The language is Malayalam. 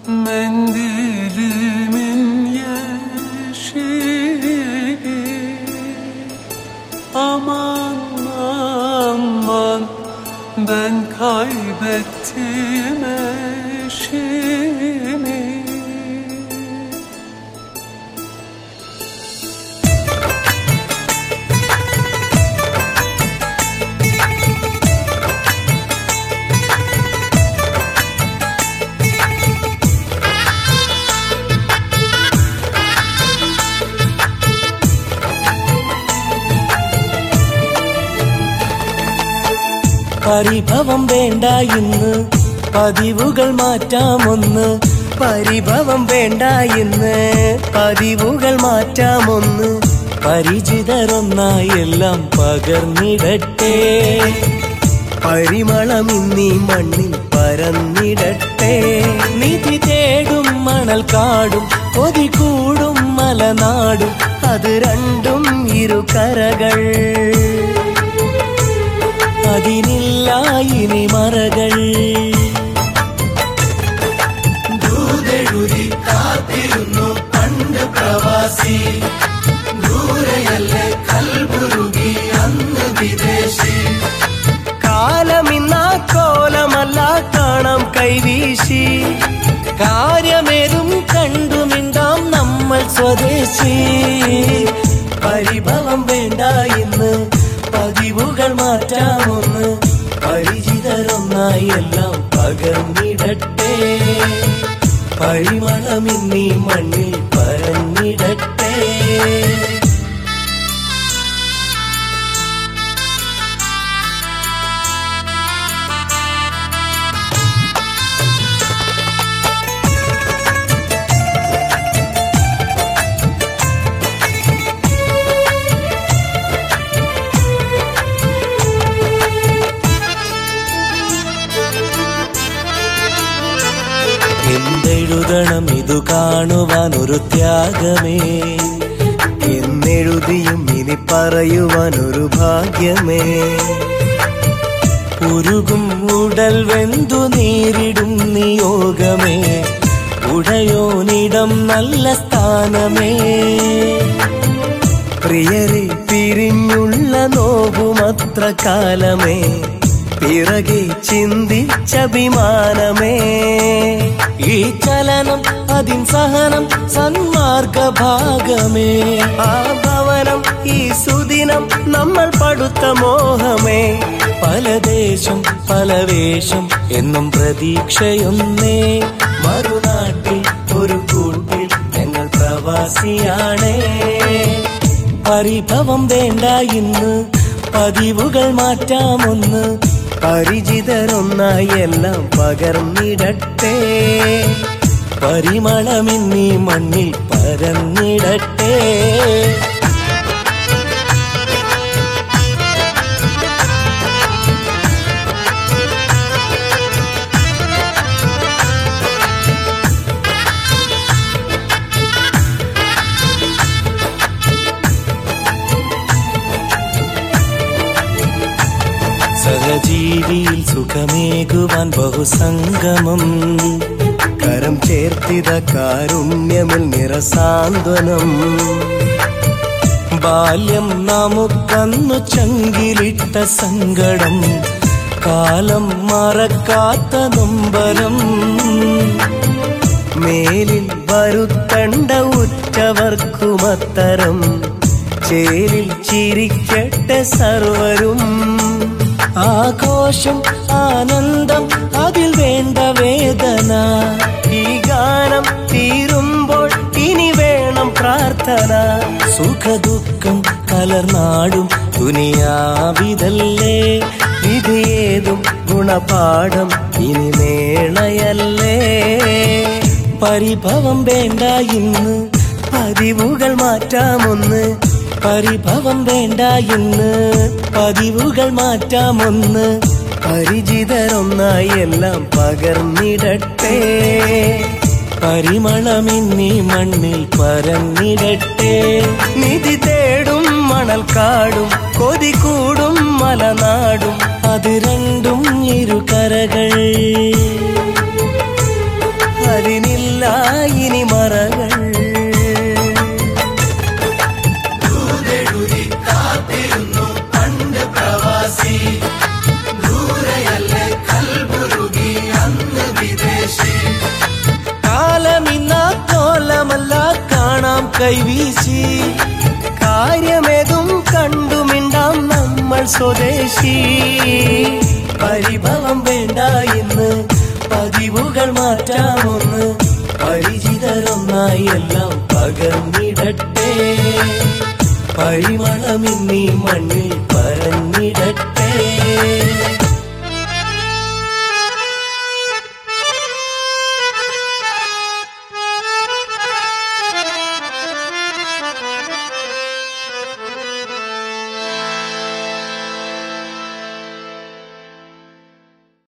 Mendilimin yeşili Aman aman ben kaybettim eşimi പരിഭവം വേണ്ട ഇന്ന് പതിവുകൾ മാറ്റാമൊന്ന് പരിഭവം വേണ്ട ഇന്ന് പതിവുകൾ മാറ്റാമൊന്ന് പരിചിതരൊന്നായി എല്ലാം പകർന്നിടട്ടെ പരിമളം ഇന്നീ മണ്ണിൽ പരന്നിടട്ടെ നിധി തേടും മണൽ കാടും കൊതി കൂടും മലനാടും അത് രണ്ടും ഇരു കരകൾ അതിനില്ല ഇനി മറകൾ ദൂതെഴുതി കാത്തിരുന്നു പണ്ട് പ്രവാസി ദൂരെയല്ലേ കൽബുരുകി അന്ന് വിദേശി കാലമിന്ന കോലമല്ല കാണാം കൈവീശി കാര്യമേതും കണ്ടുമിണ്ടാം നമ്മൾ സ്വദേശി പരിഭവം വേണ്ട ഇന്ന് പതിവുകൾ മാറ്റാമൊന്ന് പരിചിതരൊന്നായി എല്ലാം പകർന്നിടട്ടെ പരിമളമിന്നീ മണ്ണിൽ പരന്നിടട്ടെ എന്തെഴുതണം ഇതു കാണുവാൻ ഒരു ത്യാഗമേ എന്നെഴുതിയും ഇനി പറയുവാൻ ഒരു ഭാഗ്യമേ ഉരുകും ഉടൽ വെന്തു നീരിടും നിയോഗമേ ഉടയോനിടം നല്ല സ്ഥാനമേ പ്രിയരെ പിരിഞ്ഞുള്ള നോവുമത്ര കാലമേ പിറകെ ചിന്തിച്ചഭിമാനമേ ഈ ചലനം അതിൻ സഹനം സന്മാർഗ ഭാഗമേ ആ ഭവനം ഈ സുദിനം നമ്മൾ പടുത്ത മോഹമേ പല ദേശം പല വേഷം എന്നും പ്രതീക്ഷയൊന്നേ മറുനാട്ടിൽ ഒരു കൂട്ടിൽ ഞങ്ങൾ പ്രവാസിയാണേ പരിഭവം വേണ്ട ഇന്ന് പതിവുകൾ മാറ്റാമൊന്ന് പരിചിതരൊന്നായി എല്ലാം പകർന്നിടട്ടെ പരിമളമിന്നീ മണ്ണിൽ പരന്നിടട്ടെ സഹജീവിയിൽ സുഖമേകുവാൻ ബഹുസംഗമം കരം ചേർത്തിത കാരുണ്യമിൽ നിറസാന്ത്വനം ബാല്യം നമുക്കന്നു ചങ്കിലിട്ട സങ്കടം കാലം മറക്കാത്ത നൊമ്പരം മേലിൽ വരുത്തണ്ട ഉറ്റവർക്കുമത്തരം ചേരിൽ ചിരിക്കട്ടെ സർവരും ആഘോഷം ആനന്ദം അതിൽ വേണ്ട വേദന ഈ ഗാനം തീരുമ്പോൾ ഇനി വേണം പ്രാർത്ഥന സുഖദുഃഖം കലർനാടും ദുനിയാവിതല്ലേ വിധിയേതും ഗുണപാഠം ഇനി മേണയല്ലേ പരിഭവം വേണ്ട ഇന്ന് പതിവുകൾ മാറ്റാമൊന്ന് പരിഭവം വേണ്ട ഇന്ന് പതിവുകൾ മാറ്റാമൊന്ന് പരിചിതരൊന്നായി എല്ലാം പകർന്നിടട്ടെ പരിമളമിന്നീ മണ്ണിൽ പരന്നിടട്ടെ നിധി തേടും മണൽക്കാടും കൊതി കൂടും മലനാടും അത് രണ്ടും ഇരു കരകൾ അതിനിൽ ഇനി മറകൾ കാലമിന്ന കോലമല്ല കാണാം കൈവീശി കാര്യമേതും കണ്ടുമിണ്ടാം നമ്മൾ സ്വദേശി പരിഭവം വേണ്ട ഇന്ന് പതിവുകൾ മാറ്റാമൊന്ന് പരിചിതരൊന്നായി എല്ലാം പകർന്നിടട്ടെ പരിമളമിന്നീ മണ്ണിൽ പരന്നിടട്ടെ